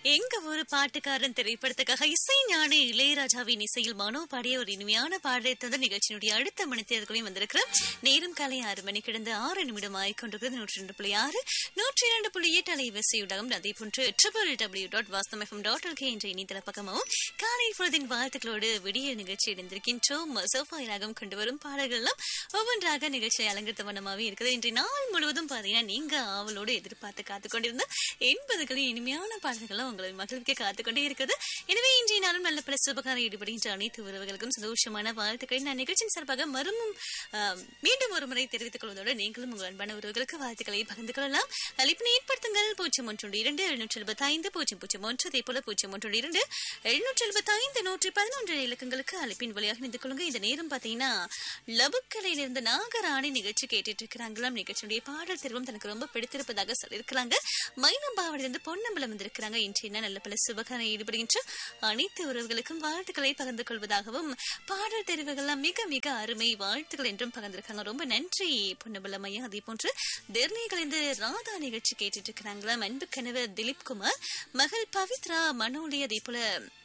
எங்க ஒரு பாட்டுக்காரன் திரைப்படத்துக்காக இசை ஞான இளையராஜாவின் இசையில் மனோ பாடிய ஒரு இனிமையான பாடலை தந்த நிகழ்ச்சியினுடைய அடுத்த மணி தேர்தலையும் வந்திருக்கிறோம் நேரம் காலை ஆறு மணி கிடந்து ஆறு நிமிடம் ஆகிக்கொண்டிருக்கிறது நூற்றி ரெண்டு புள்ளி ஆறு நூற்றி இரண்டு புள்ளி எட்டு அலைவரிசையுடன் அதே போன்று triple W dot Vasantham FM dot LK என்ற இணையதள பக்கமாகவும் காலை பொழுதின் வாழ்த்துக்களோடு விடிய நிகழ்ச்சி இணைந்திருக்கின்றோம் சோஃபா ராகம் கொண்டு வரும் பாடல்கள்லாம் ஒவ்வொன்றாக நிகழ்ச்சியை அலங்கரித்த வண்ணமாவே இருக்குது இன்றைய நாள் முழுவதும் பாத்தீங்கன்னா நீங்க ஆவலோடு எதிர்பார்த்து காத்து கொண்டிருந்த எண்பதுகளின் இனிமையான பாடல்களும் உங்களை மகிழ்விக்க காத்துக்கொண்டே இருக்குது எனவே இன்றைய நாளும் நல்ல பல சுபகாரம் ஈடுபடுகின்ற அனைத்து உறவுகளுக்கும் சந்தோஷமான வாழ்த்துக்களை நான் நிகழ்ச்சியின் சார்பாக மறுமும் ஆஹ், மீண்டும் ஒரு முறை தெரிவித்துக் கொள்வதோடு நீங்களும் உங்கள் அன்பான உறவுகளுக்கு வாழ்த்துக்களை பகிர்ந்து கொள்ளலாம் அழைப்பினை ஏற்படுத்துங்கள் பூஜ்ஜியம் ஒன்று இரண்டு எழுநூற்றி எழுபத்தி ஐந்து பூஜ்ஜியம் பூஜ்ஜியம் ஒன்று அதே போல பூஜ்ஜியம் ஒன்று இரண்டு எழுநூற்றி எழுபத்தி ஐந்து நூற்றி பதினொன்று இலக்கங்களுக்கு அழைப்பின் வழியாக நின்று கொள்ளுங்க இந்த நேரம் பாத்தீங்கன்னா லபுக்கலையில இருந்து நாகராணி நிகழ்ச்சி கேட்டுட்டு இருக்கிறாங்களாம் நிகழ்ச்சியுடைய பாடல் தெரிவும் தனக்கு ரொம்ப பிடித்திருப்பதாக சொல்லியிருக்கிறாங்க மைனம்பாவடிலிருந்து பொன்னம்பலம் வந்திருக்கிறாங்க இன்றைய நாள் நல்ல பல சுபகாரம் ஈடுபடுகின்ற அனைத்து உறவுகளுக்கும் வாழ்த்துக்களை பகிர்ந்து கொள்வதாகவும் பாடல் தெரிவுகள்லாம் மிக மிக அருமை வாழ்த்துக்கள் என்றும் பகிர்ந்திருக்காங்க ரொம்ப நன்றி பொன்னம்பலம் ஐயா அதே போன்று டெர்னிகளிருந்து ராதா நிகழ்ச்சி கேட்டுட்டு இருக்கிறாங்களாம் அன்பு கணவர் திலீப் குமார் மகள் பவித்ரா மனோலி அதே போல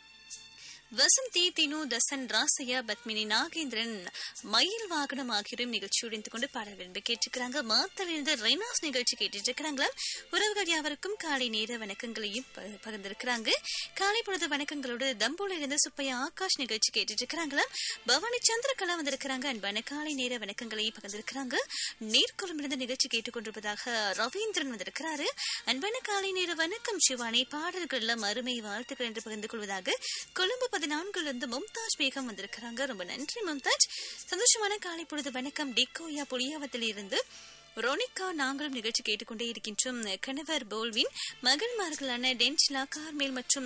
வசந்தி தினு தசன் ராசையா பத்மினி நாகேந்திரன் மயில் வாகனம் ஆகியோரும் நிகழ்ச்சி உடைந்து கொண்டு பாடல் விரும்பி கேட்டிருக்கிறாங்க மாத்தலிருந்து ரெனாஸ் நிகழ்ச்சி கேட்டுட்டு இருக்கிறாங்களா உறவுகள் யாவருக்கும் காலை நேர வணக்கங்களையும் ப- பகிர்ந்திருக்கிறாங்க காலை பொழுது வணக்கங்களோடு தம்போல இருந்து சுப்பையா ஆகாஷ் நிகழ்ச்சி கேட்டுட்டு இருக்கிறாங்களா பவானி சந்திரகலா வந்திருக்கிறாங்க அன்பான காலை நேர வணக்கங்களை பகிர்ந்திருக்கிறாங்க நீர்க்குளமிருந்து நிகழ்ச்சி கேட்டுக்கொண்டிருப்பதாக ரவீந்திரன் வந்திருக்கிறாரு அன்பான காலை நேர வணக்கம் சிவானி பாடல்கள் எல்லாம் அருமை வாழ்த்துக்கள் என்று பகிர்ந்து கொள்வதாக கொழும்பு பதினான்குல இருந்து மும்தாஜ் பேகம் வந்திருக்கிறாங்க ரொம்ப நன்றி மும்தாஜ் சந்தோஷமான காலை பொழுது வணக்கம் டிக்கோயா புளியாவத்தில் இருந்து ரொனிகா நாங்களும் நிகழ்ச்சி கேட்டுக்கொண்டே இருக்கின்றோம் கணவர் போல்வின் மகன்மார்களான டென்சிலா கார்மேல் மற்றும்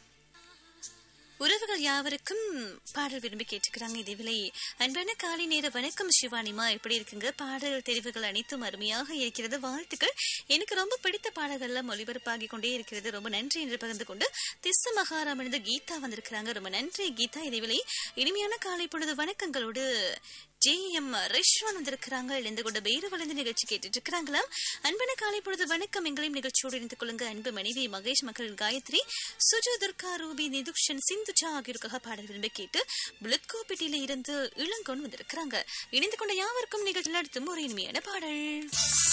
உறவுகள் யாவருக்கும் பாடல் விரும்பி கேட்டுக்கிறாங்க இதேவேளை அன்பான காலை நேர வணக்கம் சிவானிமா எப்படி இருக்குங்க பாடல் தெரிவுகள் அனைத்தும் அருமையாக இருக்கிறது வாழ்த்துக்கள் எனக்கு ரொம்ப பிடித்த பாடல்கள்லாம் ஒளிபரப்பாகி கொண்டே இருக்கிறது ரொம்ப நன்றி என்று பகிர்ந்து கொண்டு திஸ்ஸ மகாராமனிருந்து கீதா வந்திருக்கிறாங்க ரொம்ப நன்றி கீதா இதேவேளை இனிமையான காலை பொழுது வணக்கங்களோடு ஜே எம் ரிஷ்வான் வந்திருக்கிறாங்க இணைந்து கொண்ட பேரு வளர்ந்து நிகழ்ச்சி கேட்டுட்டு இருக்கிறாங்களாம் அன்பான காலை பொழுது வணக்கம் எங்களையும் நிகழ்ச்சியோடு இணைந்து கொள்ளுங்க அன்பு மனைவி மகேஷ் மகள் காயத்ரி சுஜு துர்கா ரூபி நிதுக்ஷன் சிந்துஜா ஆகியோருக்காக பாடல் விரும்பி கேட்டு புளத்கோப்பேட்டையில இருந்து இளங்கோன் வந்திருக்கிறாங்க இணைந்து கொண்ட யாவருக்கும் நிகழ்ச்சியில் அடுத்தும் ஒரு இனிமையான பாடல்